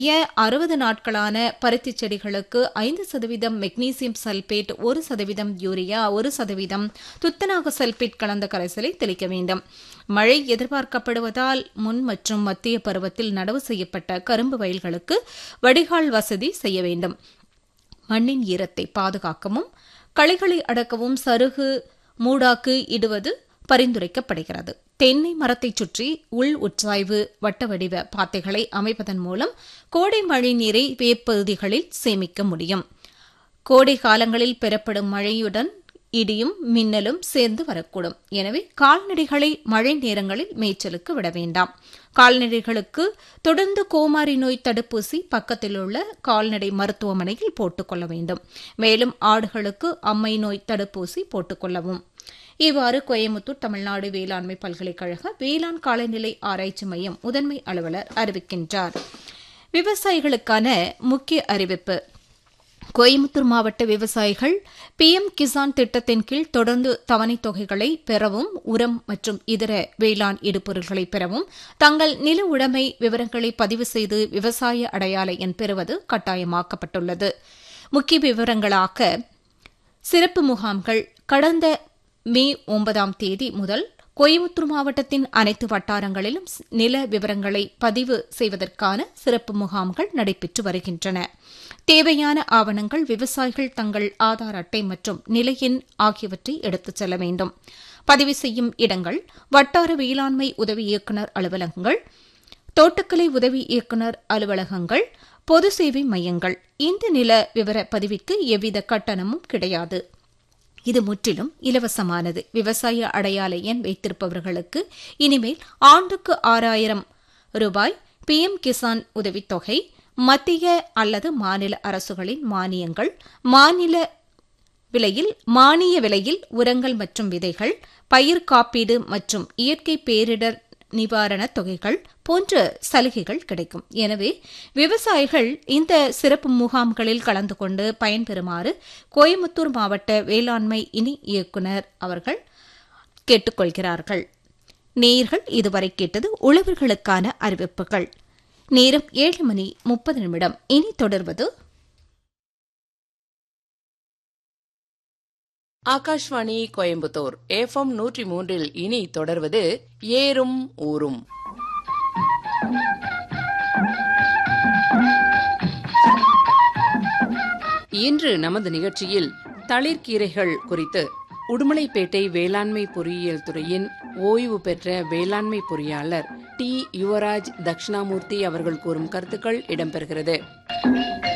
அறுபது நாட்களான பருத்தி செடிகளுக்கு ஐந்து சதவீதம் மெக்னீசியம் சல்பேட் ஒரு சதவீதம் யூரியா ஒரு சதவீதம் துத்தநாக சல்பேட் கலந்த கரைசலை தெளிக்க வேண்டும் மழை எதிர்பார்க்கப்படுவதால் முன் மற்றும் மத்திய பருவத்தில் நடவு செய்யப்பட்ட கரும்பு வயல்களுக்கு வடிகால் வசதி செய்ய வேண்டும் மண்ணின் ஈரத்தை பாதுகாக்கவும் களைகளை அடக்கவும் சருகு மூடாக்கு இடுவது பரிந்துரைக்கப்படுகிறது தென்னை மரத்தைச் சுற்றி உள் உட்சாய்வு வட்ட வடிவ பாத்தைகளை அமைப்பதன் மூலம் கோடை மழை நீரை வேப்பகுதிகளில் சேமிக்க முடியும் கோடை காலங்களில் பெறப்படும் மழையுடன் இடியும் மின்னலும் சேர்ந்து வரக்கூடும் எனவே கால்நடைகளை மழை நேரங்களில் மேய்ச்சலுக்கு விட வேண்டாம் கால்நடைகளுக்கு தொடர்ந்து கோமாரி நோய் தடுப்பூசி பக்கத்தில் உள்ள கால்நடை மருத்துவமனையில் போட்டுக்கொள்ள வேண்டும் மேலும் ஆடுகளுக்கு அம்மை நோய் தடுப்பூசி போட்டுக்கொள்ளவும் இவ்வாறு கோயமுத்தூர் தமிழ்நாடு வேளாண்மை பல்கலைக்கழக வேளாண் காலநிலை ஆராய்ச்சி மையம் முதன்மை அலுவலர் அறிவிக்கின்றார் விவசாயிகளுக்கான முக்கிய அறிவிப்பு கோயமுத்தூர் மாவட்ட விவசாயிகள் பிஎம் கிசான் திட்டத்தின் கீழ் தொடர்ந்து தவணைத் தொகைகளை பெறவும் உரம் மற்றும் இதர வேளாண் இடுபொருள்களை பெறவும் தங்கள் நில உடைமை விவரங்களை பதிவு செய்து விவசாய அடையாள எண் பெறுவது கட்டாயமாக்கப்பட்டுள்ளது முக்கிய விவரங்களாக சிறப்பு முகாம்கள் கடந்த மே ஒன்பதாம் தேதி முதல் கோயமுத்தூர் மாவட்டத்தின் அனைத்து வட்டாரங்களிலும் நில விவரங்களை பதிவு செய்வதற்கான சிறப்பு முகாம்கள் நடைபெற்று வருகின்றன தேவையான ஆவணங்கள் விவசாயிகள் தங்கள் ஆதார் அட்டை மற்றும் நிலையின் ஆகியவற்றை எடுத்துச் செல்ல வேண்டும் பதிவு செய்யும் இடங்கள் வட்டார வேளாண்மை உதவி இயக்குநர் அலுவலகங்கள் தோட்டக்கலை உதவி இயக்குநர் அலுவலகங்கள் பொது சேவை மையங்கள் இந்த நில விவர பதிவிற்கு எவ்வித கட்டணமும் கிடையாது இது முற்றிலும் இலவசமானது விவசாய அடையாள எண் வைத்திருப்பவர்களுக்கு இனிமேல் ஆண்டுக்கு ஆறாயிரம் ரூபாய் பிஎம் கிசான் உதவித்தொகை மத்திய அல்லது மாநில அரசுகளின் மானியங்கள் மாநில விலையில் மானிய விலையில் உரங்கள் மற்றும் விதைகள் பயிர் காப்பீடு மற்றும் இயற்கை பேரிடர் நிவாரணத் தொகைகள் போன்ற சலுகைகள் கிடைக்கும் எனவே விவசாயிகள் இந்த சிறப்பு முகாம்களில் கலந்து கொண்டு பயன்பெறுமாறு கோயமுத்தூர் மாவட்ட வேளாண்மை இணை இயக்குநர் அவர்கள் கேட்டுக்கொள்கிறார்கள் நேயர்கள் இதுவரை கேட்டது உழவர்களுக்கான அறிவிப்புகள் நேரம் ஏழு மணி முப்பது நிமிடம் இனி தொடர்வது ஆகாஷ்வாணி கோயம்புத்தூர் எஃப்எம் நூற்றி மூன்றில் இனி தொடர்வது ஏறும் ஊரும் இன்று நமது நிகழ்ச்சியில் தளிர்கீரைகள் குறித்து உடுமலைப்பேட்டை வேளாண்மை பொறியியல் துறையின் ஓய்வு பெற்ற வேளாண்மை பொறியாளர் டி யுவராஜ் தட்சிணாமூர்த்தி அவர்கள் கூறும் கருத்துக்கள் இடம்பெறுகிறது